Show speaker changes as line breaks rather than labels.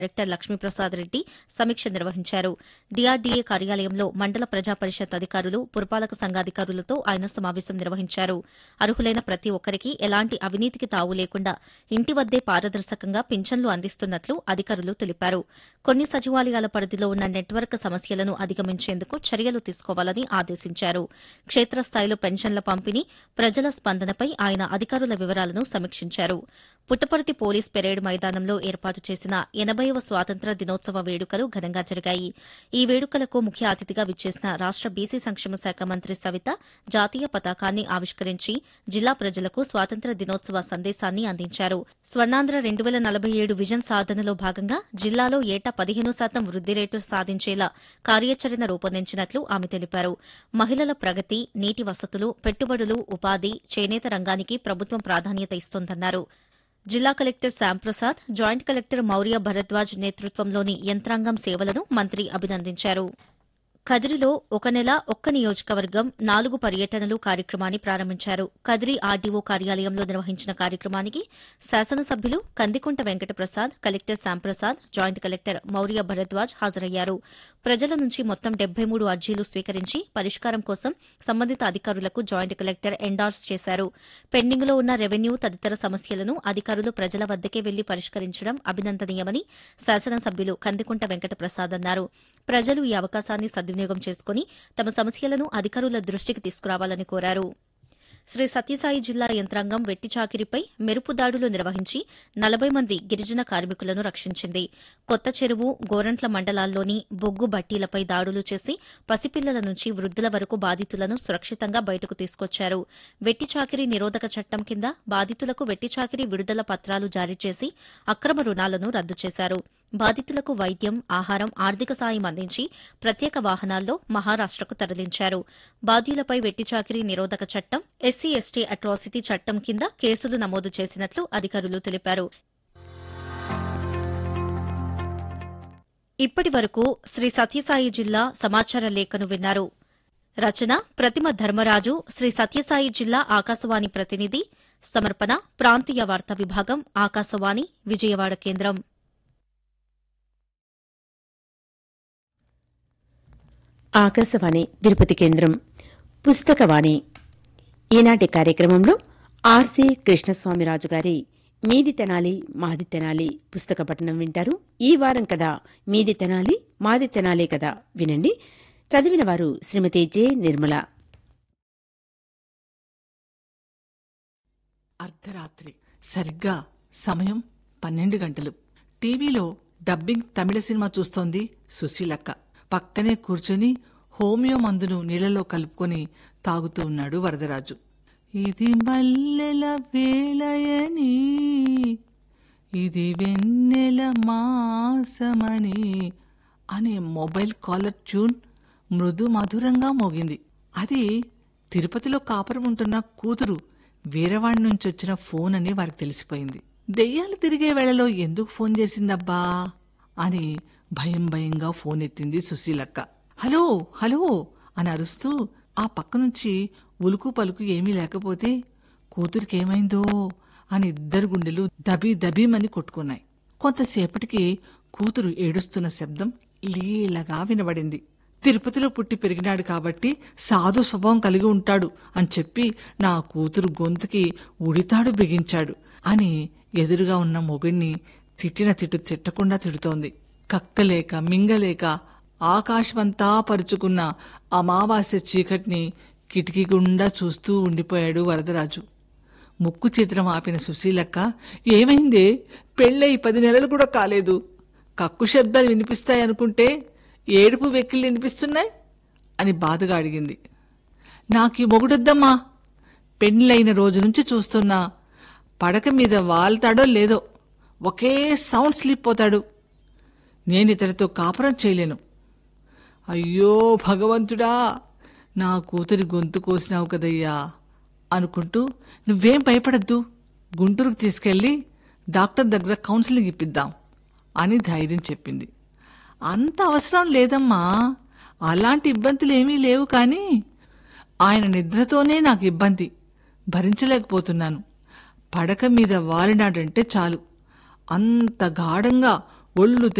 director Lakshmi Prasad Reddy సమీక్ష నిర్వహించారు DRDA కార్యాలయంలో మండల ప్రజా పరిషత్ అధికారులు పురపాలక సంఘాధికారులతో ఆయన సమావేశం నిర్వహించారు అర్హులైన ప్రతి ఒక్కరికి ఎలాంటి అవినీతికి తావు లేకుండా ఇంటి వద్దే పారదర్శకంగా పింఛన్లు అందిస్తున్నట్లు అధికారులు తెలిపారు కొన్ని సచివాలయాల పరిధిలో ఉన్న నెట్వర్క్ సమస్యలను అధిగమించేందుకు చర్యలు తీసుకోవాలని ఆదేశించారు క్షేత్రస్థాయిలో పెన్షన్ల పంపిణీ ప్రజల స్పందనపై ఆయన అధికారుల వివరాలను సమీక్షించారు పుట్టపర్తి పోలీస్ పెరేడ్ మైదానంలో ఏర్పాటు చేసిన ఎనభైవ స్వాతంత్ర దినోత్సవ వేడుకలు ఘనంగా జరిగాయి ఈ వేడుకలకు ముఖ్య అతిథిగా విచ్చేసిన రాష్ట బీసీ సంక్షేమ శాఖ మంత్రి సవిత జాతీయ పతాకాన్ని ఆవిష్కరించి జిల్లా ప్రజలకు స్వాతంత్ర దినోత్సవ సందేశాన్ని అందించారు స్వర్ణాంధ్ర రెండు వేల నలభై ఏడు విజన్ సాధనలో భాగంగా జిల్లాలో ఏటా పదిహేను శాతం వృద్ది రేటు సాధించేలా కార్యాచరణ రూపొందించినట్లు ఆమె తెలిపారు మహిళల ప్రగతి నీటి వసతులు పెట్టుబడులు ఉపాధి చేనేత రంగానికి ప్రభుత్వం ప్రాధాన్యత ఇస్తోందన్నారు జిల్లా collector Shyamprasad joint collector Mourya Bharadwaj నేతృత్వంలోని యంత్రాంగం సేవలను మంత్రి అభినందించారు కదిరిలో ఒక నెల ఒక్క నియోజకవర్గం నాలుగు పర్యటనలు కార్యక్రమాన్ని ప్రారంభించారు కదిరి ఆర్డీఓ కార్యాలయంలో నిర్వహించిన కార్యక్రమానికి శాసనసభ్యులు Kandikunta Venkataprasad collector Shyamprasad joint collector Mourya Bharadwaj హాజరయ్యారు ప్రజల నుంచి మొత్తం డెబ్బై మూడు అర్జీలు స్వీకరించి పరిష్కారం కోసం సంబంధిత అధికారులకు జాయింట్ కలెక్టర్ ఎండార్స్ చేశారు పెండింగ్లో ఉన్న రెవెన్యూ తదితర సమస్యలను అధికారులు ప్రజల వద్దకే వెళ్లి పరిష్కరించడం అభినందనీయమని శాసనసభ్యులు కందికుంట వెంకటప్రసాద్ అన్నారు ప్రజలు ఈ అవకాశాన్ని సద్వినియోగం చేసుకుని తమ సమస్యలను అధికారుల దృష్టికి తీసుకురావాలని కోరారు శ్రీ సత్యసాయి జిల్లా యంత్రాంగం వెట్టి చాకిరిపై మెరుపు దాడులు నిర్వహించి నలభై మంది గిరిజన కార్మికులను రక్షించింది కొత్త చెరువు గోరంట్ల మండలాల్లోని బొగ్గు బట్టీలపై దాడులు చేసి పసిపిల్లల నుంచి వృద్ధుల వరకు బాధితులను సురక్షితంగా బయటకు తీసుకొచ్చారు వెట్టి చాకిరీ నిరోధక చట్టం కింద బాధితులకు వెట్టి చాకిరీ విడుదల పత్రాలు జారీ చేసి అక్రమ రుణాలను రద్దు చేశారు బాధితులకు వైద్యం ఆహారం ఆర్థిక సాయం అందించి ప్రత్యేక వాహనాల్లో మహారాష్టకు తరలించారు బాధ్యులపై వెట్టి చాకిరీ నిరోధక చట్టం ఎస్సీ ఎస్టీ అట్రాసిటీ చట్టం కింద కేసులు నమోదు చేసినట్లు అధికారులు తెలిపారు ఇప్పటి వరకు శ్రీ సత్యసాయి జిల్లా సమాచార లేఖను విన్నారు రచన ప్రతిమ ధర్మరాజు శ్రీ సత్యసాయి జిల్లా ఆకాశవాణి ప్రతినిధి సమర్పణ ప్రాంతీయ వార్తా విభాగం ఆకాశవాణి విజయవాడ కేంద్రం
ఆకాశవాణి తిరుపతి కేంద్రం పుస్తకవాణి ఈనాటి కార్యక్రమంలో ఆర్సి కృష్ణస్వామిరాజు గారి మీది తెనాలి మాది తెనాలి పుస్తక పఠనం వింటారు ఈ వారం కదా మీది తెనాలి మాది తెనాలి కదా వినండి చదివిన వారు శ్రీమతి జె నిర్మల
అర్ధరాత్రి సరిగ్గా సమయం పన్నెండు గంటలు టీవీలో డబ్బింగ్ తమిళ సినిమా చూస్తోంది సుశీలక్క పక్కనే కూర్చొని హోమియో మందును నీళ్లలో కలుపుకొని తాగుతూ ఉన్నాడు వరదరాజు ఇది మల్లెల వేళయని ఇది వెన్నెల మాసమని అనే మొబైల్ కాలర్ ట్యూన్ మృదు మధురంగా మోగింది అది తిరుపతిలో కాపురం ఉంటున్న కూతురు వీరవాణి నుంచి వచ్చిన ఫోన్ అని వారికి తెలిసిపోయింది దెయ్యాలు తిరిగే వేళలో ఎందుకు ఫోన్ చేసిందబ్బా అని భయం భయంగా ఫోన్ ఎత్తింది సుశీలక్క హలో హలో అని అరుస్తూ ఆ పక్క నుంచి ఉలుకు పలుకు ఏమీ లేకపోతే కూతురికి ఏమైందో అని ఇద్దరు గుండెలు దబీ దబీమని కొట్టుకున్నాయి కొంతసేపటికి కూతురు ఏడుస్తున్న శబ్దం లీలగా వినబడింది తిరుపతిలో పుట్టి పెరిగినాడు కాబట్టి సాధు స్వభావం కలిగి ఉంటాడు అని చెప్పి నా కూతురు గొంతుకి ఉడితాడు బిగించాడు అని ఎదురుగా ఉన్న మొగుణ్ణి తిట్టిన తిట్టు తిట్టకుండా తిడుతోంది కక్కలేక మింగలేక ఆకాశమంతా పరుచుకున్న అమావాస్య చీకటిని కిటికీ గుండా చూస్తూ ఉండిపోయాడు వరదరాజు ముక్కు చిత్రం ఆపిన సుశీలక్క ఏమైందే పెళ్ళై పది నెలలు కూడా కాలేదు కక్కు శబ్దాలు వినిపిస్తాయనుకుంటే ఏడుపు వెక్కిళ్ళు వినిపిస్తున్నాయి అని బాధగా అడిగింది నాకీ మొగుడొద్దమ్మా పెళ్ళైన రోజు నుంచి చూస్తున్నా పడక మీద వాళ్తాడో లేదో ఒకే సౌండ్ స్లిప్ పోతాడు నేను ఇతడితో కాపురం చేయలేను అయ్యో భగవంతుడా నా కూతురి గొంతు కోసినావు కదయ్యా అనుకుంటూ నువ్వేం భయపడద్దు గుంటూరుకు తీసుకెళ్ళి డాక్టర్ దగ్గర కౌన్సిలింగ్ ఇప్పిద్దాం అని ధైర్యం చెప్పింది అంత అవసరం లేదమ్మా అలాంటి ఇబ్బందులు ఏమీ లేవు కానీ ఆయన నిద్రతోనే నాకు ఇబ్బంది భరించలేకపోతున్నాను పడక మీద వాలినాడంటే చాలు అంత గాఢంగా ఒళ్ళు